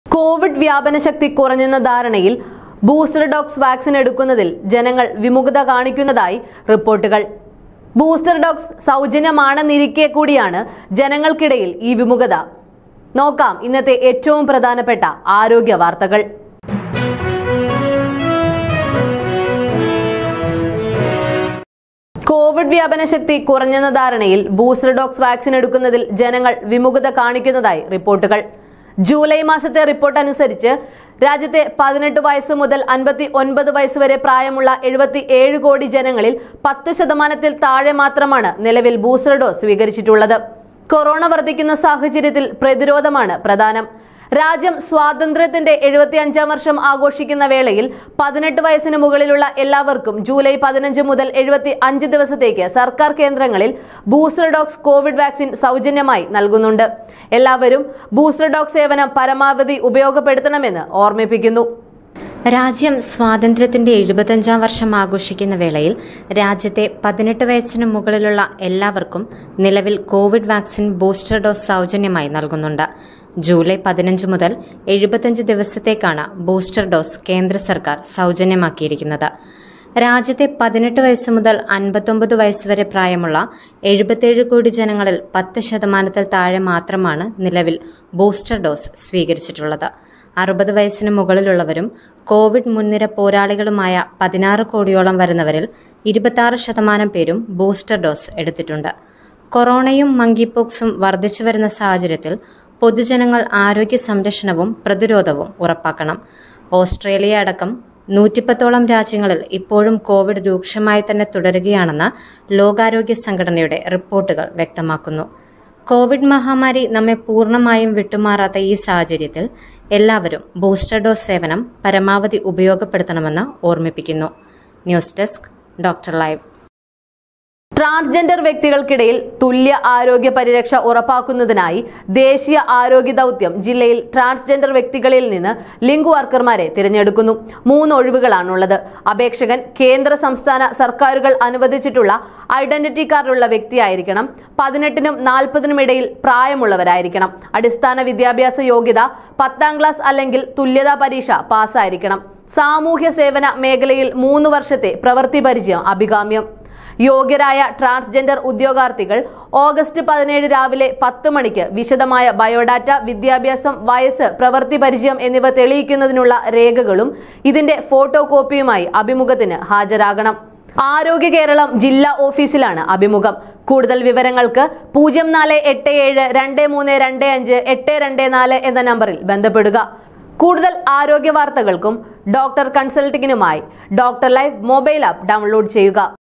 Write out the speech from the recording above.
Covid വ്യാപന ശക്തി കുറഞ്ഞെന്ന ധാരണയിൽ booster docs vaccine എടുക്കുന്നതിൽ ജനങ്ങൾ വിമുഖത കാണിക്കുന്നതായി റിപ്പോർട്ടുകൾ ബൂസ്റ്റർ ഡോക്സ് സൗജന്യമാണെന്നിരിക്കെ കൂടിയാണ് ജനങ്ങൾക്കിടയിൽ ഈ വിമുഖത നോക്കാം ഇന്നത്തെ ഏറ്റവും പ്രധാനപ്പെട്ട ആരോഗ്യ വാർത്തകൾ കോവിഡ് വ്യാപന ശക്തി കുറഞ്ഞെന്ന ധാരണയിൽ ബൂസ്റ്റർ ഡോക്സ് വാക്സിൻ എടുക്കുന്നതിൽ ജനങ്ങൾ വിമുഖത കാണിക്കുന്നതായി റിപ്പോർട്ടുകൾ ജൂലൈ മാസത്തെ റിപ്പോർട്ട് അനുസരിച്ച് രാജ്യത്തെ പതിനെട്ട് വയസ്സ് മുതൽ അൻപത്തി ഒൻപത് വയസ്സ് വരെ പ്രായമുള്ള എഴുപത്തി ഏഴ് കോടി ജനങ്ങളിൽ പത്ത് ശതമാനത്തിൽ താഴെ മാത്രമാണ് നിലവിൽ ബൂസ്റ്റർ ഡോസ് സ്വീകരിച്ചിട്ടുള്ളത് കൊറോണ വർദ്ധിക്കുന്ന സാഹചര്യത്തിൽ പ്രതിരോധമാണ് പ്രധാനം രാജ്യം സ്വാതന്ത്ര്യത്തിന്റെ എഴുപത്തി അഞ്ചാം വർഷം ആഘോഷിക്കുന്ന വേളയിൽ പതിനെട്ട് വയസ്സിന് മുകളിലുള്ള എല്ലാവർക്കും ജൂലൈ പതിനഞ്ച് മുതൽ എഴുപത്തി അഞ്ച് ദിവസത്തേക്ക് സർക്കാർ കേന്ദ്രങ്ങളിൽ ബൂസ്റ്റർ ഡോക്സ് കോവിഡ് വാക്സിൻ സൗജന്യമായി നൽകുന്നുണ്ട് എല്ലാവരും ബൂസ്റ്റർ ഡോക്സ് സേവനം പരമാവധി ഉപയോഗപ്പെടുത്തണമെന്ന് ഓർമ്മിപ്പിക്കുന്നു രാജ്യം സ്വാതന്ത്ര്യത്തിന്റെ എഴുപത്തഞ്ചാം വർഷം ആഘോഷിക്കുന്ന വേളയിൽ രാജ്യത്തെ പതിനെട്ട് വയസ്സിന് മുകളിലുള്ള എല്ലാവർക്കും നിലവിൽ കോവിഡ് വാക്സിൻ ബൂസ്റ്റർ ഡോസ് സൗജന്യമായി നൽകുന്നുണ്ട് ജൂലൈ പതിനഞ്ച് മുതൽ എഴുപത്തഞ്ച് ദിവസത്തേക്കാണ് ബൂസ്റ്റർ ഡോസ് കേന്ദ്ര സർക്കാർ സൗജന്യമാക്കിയിരിക്കുന്നത് രാജ്യത്തെ പതിനെട്ട് വയസ്സ് മുതൽ അൻപത്തൊമ്പത് വയസ്സ് വരെ പ്രായമുള്ള എഴുപത്തേഴ് കോടി ജനങ്ങളിൽ പത്ത് ശതമാനത്തിൽ താഴെ മാത്രമാണ് നിലവിൽ ബൂസ്റ്റർ ഡോസ് സ്വീകരിച്ചിട്ടുള്ളത് അറുപത് വയസ്സിന് മുകളിലുള്ളവരും കോവിഡ് മുൻനിര പോരാളികളുമായ പതിനാറ് കോടിയോളം വരുന്നവരിൽ ഇരുപത്തി ശതമാനം പേരും ബൂസ്റ്റർ ഡോസ് എടുത്തിട്ടുണ്ട് കൊറോണയും മങ്കിപോക്സും വർദ്ധിച്ചു വരുന്ന സാഹചര്യത്തിൽ പൊതുജനങ്ങൾ ആരോഗ്യ സംരക്ഷണവും പ്രതിരോധവും ഉറപ്പാക്കണം ഓസ്ട്രേലിയ അടക്കം നൂറ്റിപ്പത്തോളം രാജ്യങ്ങളിൽ ഇപ്പോഴും കോവിഡ് രൂക്ഷമായി തന്നെ തുടരുകയാണെന്ന് ലോകാരോഗ്യ സംഘടനയുടെ റിപ്പോർട്ടുകൾ വ്യക്തമാക്കുന്നു കോവിഡ് മഹാമാരി നമ്മെ പൂർണ്ണമായും വിട്ടുമാറാത്ത ഈ സാഹചര്യത്തിൽ എല്ലാവരും ബൂസ്റ്റർ ഡോസ് സേവനം പരമാവധി ഉപയോഗപ്പെടുത്തണമെന്ന് ഓർമ്മിപ്പിക്കുന്നു news desk doctor live transgender വ്യക്തികൾക്കിടയിൽ തുല്യ ആരോഗ്യ പരിരക്ഷ ഉറപ്പാക്കുന്നതിനായി ദേശീയ ആരോഗ്യ ദൗത്യം ജില്ലയിൽ ട്രാൻസ്ജെൻഡർ വ്യക്തികളിൽ നിന്ന് ലിങ്ക് വർക്കർമാരെ തിരഞ്ഞെടുക്കുന്നു മൂന്ന് ഒഴിവുകളാണുള്ളത് അപേക്ഷകൻ കേന്ദ്ര സംസ്ഥാന സർക്കാരുകൾ അനുവദിച്ചിട്ടുള്ള ഐഡന്റിറ്റി കാർഡുള്ള വ്യക്തിയായിരിക്കണം പതിനെട്ടിനും നാൽപ്പതിനും ഇടയിൽ പ്രായമുള്ളവരായിരിക്കണം അടിസ്ഥാന വിദ്യാഭ്യാസ യോഗ്യത പത്താം ക്ലാസ് അല്ലെങ്കിൽ തുല്യതാ പരീക്ഷ പാസ്സായിരിക്കണം സാമൂഹ്യ സേവന മേഖലയിൽ മൂന്ന് വർഷത്തെ പ്രവൃത്തി പരിചയം അഭികാമ്യം യോഗ്യരായ ട്രാൻസ്ജെൻഡർ ഉദ്യോഗാർത്ഥികൾ ഓഗസ്റ്റ് പതിനേഴ് രാവിലെ പത്ത് മണിക്ക് വിശദമായ ബയോഡാറ്റ വിദ്യാഭ്യാസം വയസ്സ് പ്രവൃത്തി പരിചയം എന്നിവ തെളിയിക്കുന്നതിനുള്ള രേഖകളും ഇതിന്റെ ഫോട്ടോ കോപ്പിയുമായി അഭിമുഖത്തിന് ഹാജരാകണം ആരോഗ്യ കേരളം ജില്ലാ ഓഫീസിലാണ് അഭിമുഖം കൂടുതൽ വിവരങ്ങൾക്ക് പൂജ്യം നാല് എട്ട് ഏഴ് രണ്ട് മൂന്ന് രണ്ട് അഞ്ച് എട്ട് രണ്ട് നാല് എന്ന നമ്പറിൽ ബന്ധപ്പെടുക കൂടുതൽ ആരോഗ്യ വാർത്തകൾക്കും ഡോക്ടർ കൺസൾട്ടിങ്ങിനുമായി doctor live mobile app download ചെയ്യുക